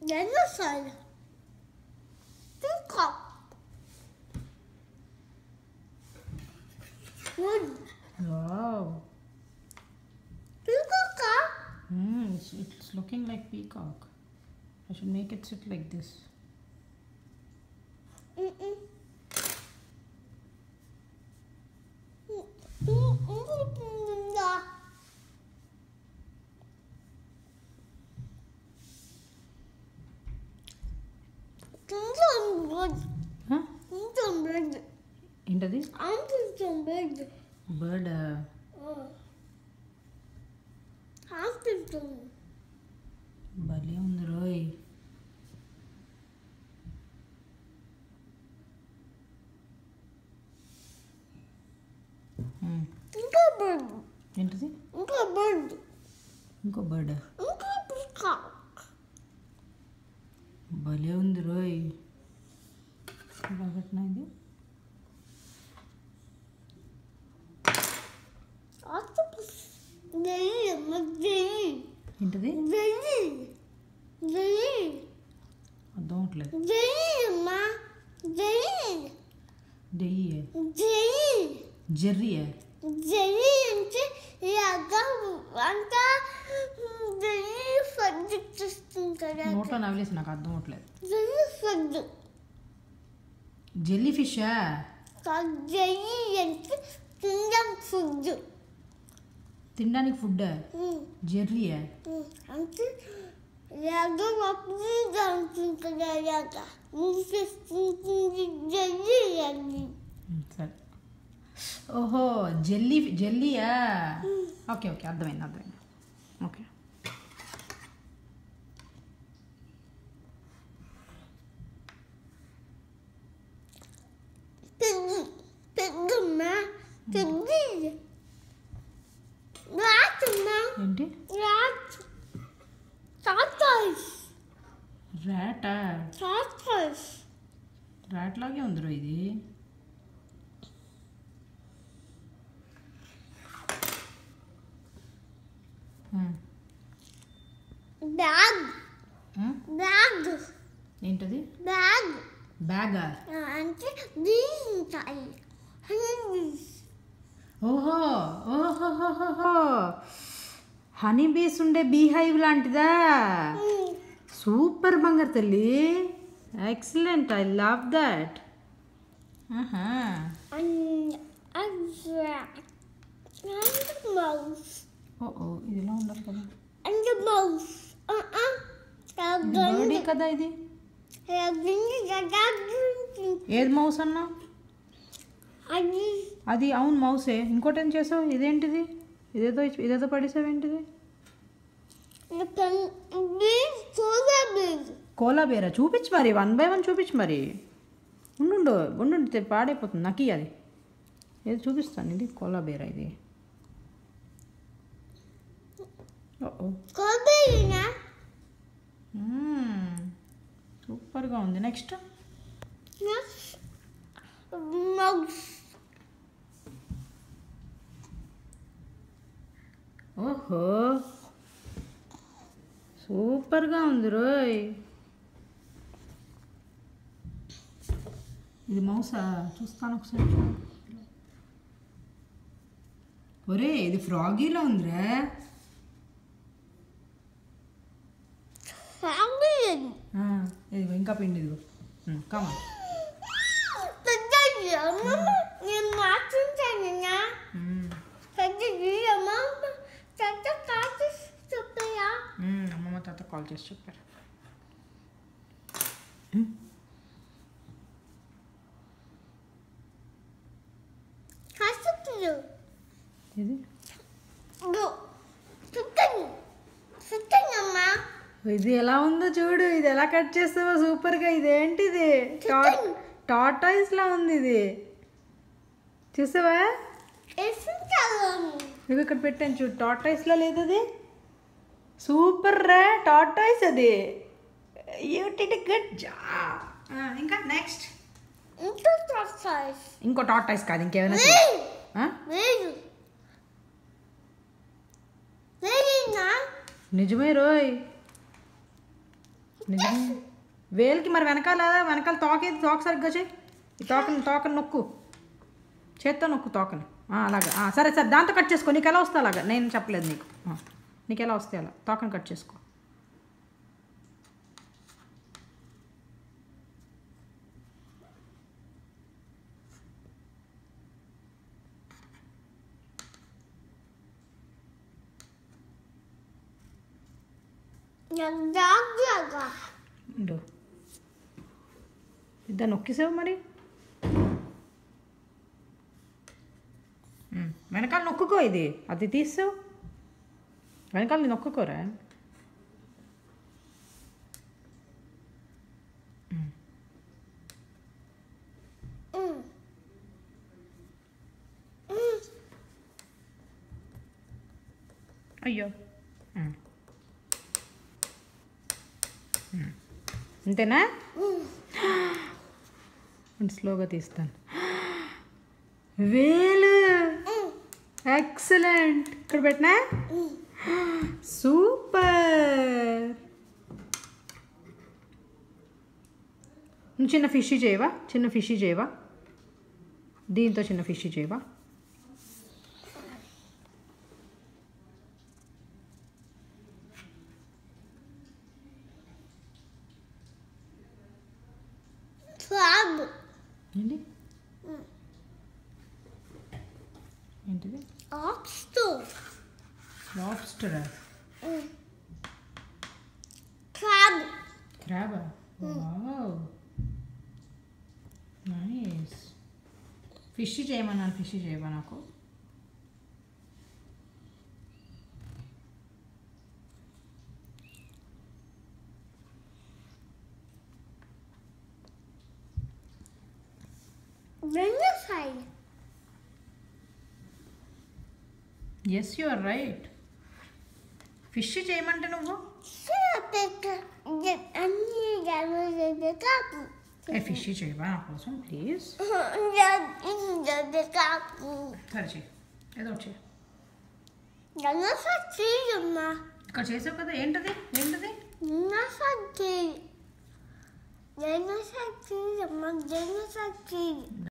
Dinosaur. Peacock. Wood. Wow Peacock. Mm, it's, it's looking like peacock. I should make it sit like this. Mm-mm. కొంచెం bed Huh? కొంచెం bed ఏంటది కొంచెం bed bird hospital భలే ఉంది రోయ్ Hmm. ఇంకా bed ఏంటది ఇంకా బెడ్ ఇంకో బర్డ్ ఇంకా పికాక్ భలే ఉంది రోయ్ ఇలా పెట్టినా ఇది ఆక్టోపస్ జెయ్యి అమ్మ జెయ్యి ఏంటది జెయ్యి జెయ్యి అర్థం అవట్లేదు జెయ్యి అమ్మ జెయ్యి దెయ్యే జెయ్యి జెర్రీయే జెయ్యి అంటే ఇలాగా అంతా జెయ్యి ఫడ్ చేస్తుంది కదా నోట్లో నవ్వేసి నాకు అర్థం అవట్లేదు జెయ్యి ఫడ్ జెల్లీ ఫిషా జెయ్యి అంటే తినడం ఫుడ్ తినడానికి ఫుడ్ జెర్రీయే అంటే ఇలాగా అప్పుడు దాంతుంది కదా ఇలాగా మూసేస్తుంది జెయ్యి అది మ్, సరే ఓహో జెల్లీ జెల్లీయా ఓకే ఓకే అర్థమైంది అర్థమైంది ఓకే పెద్ద పెద్దమ్మ పెద్ది రాతమ్మ ఏంటి రాత్ టాటాస్ ర్యాటా టాటాస్ ర్యాట్ లాగే ఉందిరో ఇది మ్, బ్యాగ్ మ్, బ్యాగ్ ఏంటది బ్యాగ్ బ్యాగా అంటే బీస్ ఉంటాయి హనీబీస్ ఓహో ఓహోహోహో హనీ బీస్ ఉండే బీహైవ్ లాంటిదా సూపర్ బంగారు తల్లి excellent I love that and a rat and a mouse ఓ ఓ ఇది ఇలా ఉండాలి కదా and a mouse. Uh-uh. Birdie కదా ఇది ఏది మౌస్ అన్నా అది అది అవును మౌసే ఇంకోటి ఏం చేసావు ఇదేంటిది ఇదేదో ఇదేదో పడేసావు ఏంటిది చూడలేదు కోలా బేరా చూపించు మరి వన్ బై వన్ చూపించు మరి ఉండు ఉండు తె- పాడైపోతుంది నాకు అది ఏది చూపిస్తాను ఇది కోలా బేరా ఇది ఓ ఓ. కోబేనా మ్మ్. సూపర్గా ఉంది నెక్స్ట్ మౌస్ ఓహో సూపర్గా ఉంది రోయ్ ఇది మౌసా చూస్తాను ఒకసారి ఒరే ఇది ఫ్రాగీలో ఉందిరా ఫ్యామిలీ ఆ, ఇదిగో ఇంకా పిండి ఇదిగో కమా పెద్దది అమ్మ నేను మాట్లాడుతాను పెద్దది అమ్మ పెద్ద కాదు చెప్పయా అమ్మమ్మ తాత కాల్ చేసి చెప్పారు కష్టపడు ఇది చుట్టను చుట్టనమ్మా ఇది ఎలా ఉందో చూడు ఇది ఎలా కట్ చేస్తావో సూపర్గా ఇదేంటిది టాటాయిస్ లా ఉంది ఇది చూసావా ఎసుంటాను ఇవి ఇక్కడ పెట్టాను చూడు టాటాయిస్ లా లేదు అది సూపర్ రా టాటాయిస్ అది యూ డిడ్ గుడ్ జా ఇంకా నెక్స్ట్ ఇంకో టాక్టర్స్ ఇంకో టాటాయిస్ కాదు ఇంకేమైనా చెయ్యి. ఆ? లేదు లేదన్నా నిజమే రోయ్ నిజమే వేలికి మరి వెనకాల వెనకాల తోకేది తోక సరిగ్గా చేయి ఈ తోకని తోకని నొక్కు చేత్తో నొక్కు తోకని ఆ, అలాగా ఆ, సరే సరే దాంతో కట్ చేసుకో నీకు ఎలా వస్తే అలాగా నేను చెప్పలేదు నీకు ఆ, నీకు ఎలా వస్తే అలా తోకని కట్ చేసుకో జాగ్రత్తగా ఉండు ఇద్దరు నొక్కేసావు మరి ఉమ్, వెనకాల నొక్కుకో ఇది అది తీసావు వెనకాల నీ నొక్కుకోరా 응. అయ్యో ఉమ్. ఉమ్. అంతేనా నేను స్లోగా తీస్తాను వేలు ఎక్సలెంట్ ఇక్కడ పెట్టినా సూపర్ నువ్వు చిన్న ఫిష్ చేయవా చిన్న ఫిష్ చేయవా దీంతో చిన్న ఫిష్ చేయవా crab, ఏంటి ఏంటిది lobster, లాబ్స్టర్ crab, క్రాబా వావ్ నైస్ ఫిష్ చేయమన్నాను ఫిష్ చేయమా నాకు dinosaur, yes you are right fish చేయమంటే నువ్వు Singapore, అన్ని జరుగుతుంది కాపు ఏ ఫిష్ చేయవా నా కోసం ప్లీజ్ జరుగుతుంది కాపు సరే చేయి ఏదో ఒకటి చేయి డైనోసార్ చేయమ్మా ఇక్కడ చేసావు కదా ఏంటది ఏంటది డైనోసార్ చేయి డైనోసార్ చేయమ్మా డైనోసార్ చేయి